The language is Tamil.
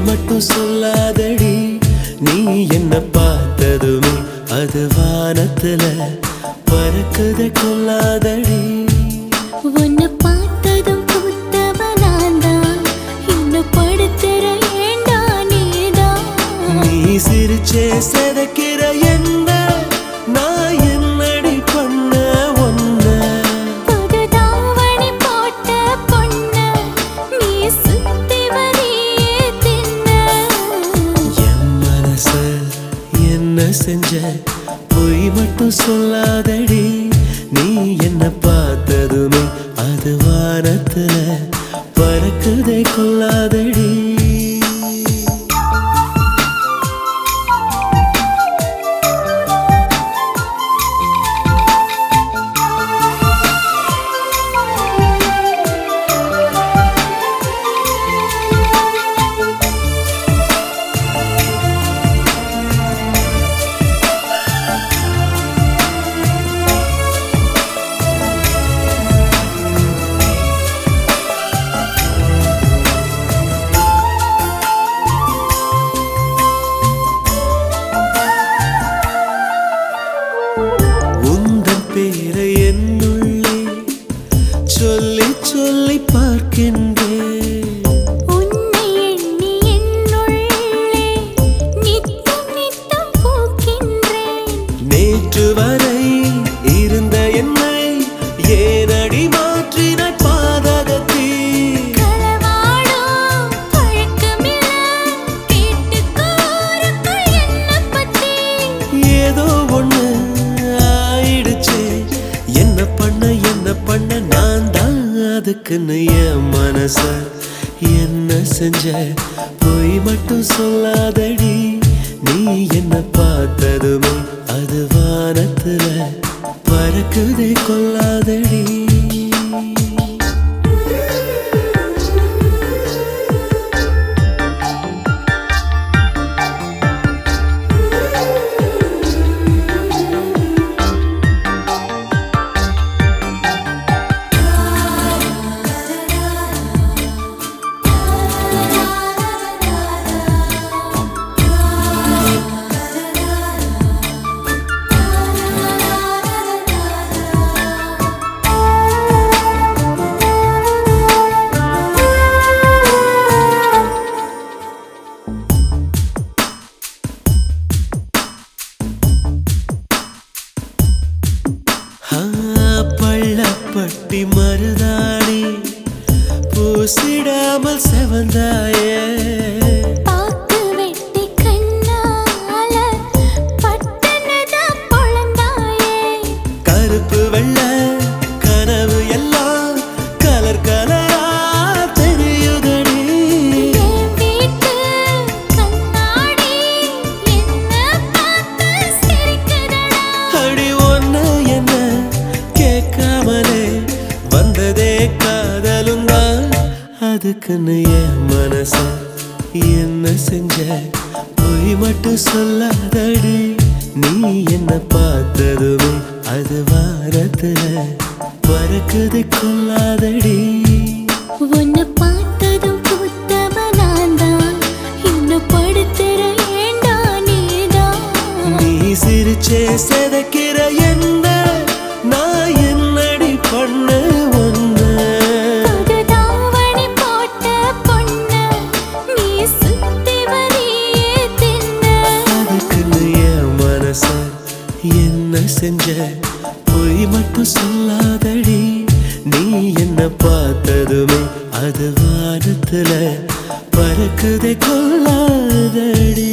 மட்டும் சொல்லாதடி நீ என்ன பார்த்ததுமே அது வானத்துல பறக்குதை கொல்லாதடி உன்னை பார்த்ததும் பூத்தவனாந்தான் இன்னும் படுத்துற ஏண்டா நீதான் நீ சிரிச்சே செதக்கிற என்ன நான் என்னடி பண்ண ஒன்ன புது தாவணி போட்ட பொண்ணு நீ சுத்தி வரியே தின்ன என் மனச என்ன செஞ்ச பொய் மட்டும் சொல்லாதடி நீ என்ன பார்த்ததுமே அது வானத்துல பறக்குதை கொல்லாதடி உந்தன் பேரை என்னுள்ளே சொல்லி சொல்லி பார்க்கின்றேன் உன்னை எண்ணி என்னுள்ளே நித்தம் நித்தம் பூக்கின்றேன் நேற்று வரை இருந்த என்னை ஏனடி மாற்றினாய் பாதகத்தீ களவாடும் பழக்கமில்ல கேட்டுக்கோருக்கள் என்ன பத்தி ஏதோ ஒண்ணு ஆயிடுச்சே என்ன பண்ண என்ன பண்ண நான் தான் அதுக்குன்னு என் மனச என்ன செஞ்ச பொய் மட்டும் சொல்லாதடி நீ என்ன பார்த்ததுமே அது வானத்துல பறக்குதை கொல்லாதடி ஆ, பள்ளப்பட்டி மருதாணி பூசிடாமல் செவந்தாயே பாக்கு வெட்டி கண்ணால பட்டனதான் பொழந்தாயே கருப்பு வெள்ள கனவு எல்லாம் கலர் கலரா தெரியுதடி என் வீட்டு கண்ணாடி என்ன பார்த்து சிரிக்குதடா அடி ஒன்ன என்ன கேட்காமலே வந்ததே காதலும் தான் அதுக்குன்னு என் மனச என்ன செஞ்ச பொய் மட்டும் சொல்லாதடி நீ என்ன பார்த்ததுமே அது வாரத்துல பறக்குது கொல்லாதடி உன்னை பார்த்ததும் பூத்தவனாந்தான் இன்னும் படுத்துற ஏண்டா நீதான் நீ சிரிச்சே செதக்கிற என்ன நான் என்னடி பண்ண ஒன்ன புது தாவணி போட்ட பொண்ணு நீ சுத்தி வரியே தின்ன அதுக்குன்னு என் மனச என்ன செஞ்ச பொய் மட்டும் சொல்லாதடி நீ என்ன பார்த்ததுமே அது வானத்துல பறக்குதை கொள்ளாதடி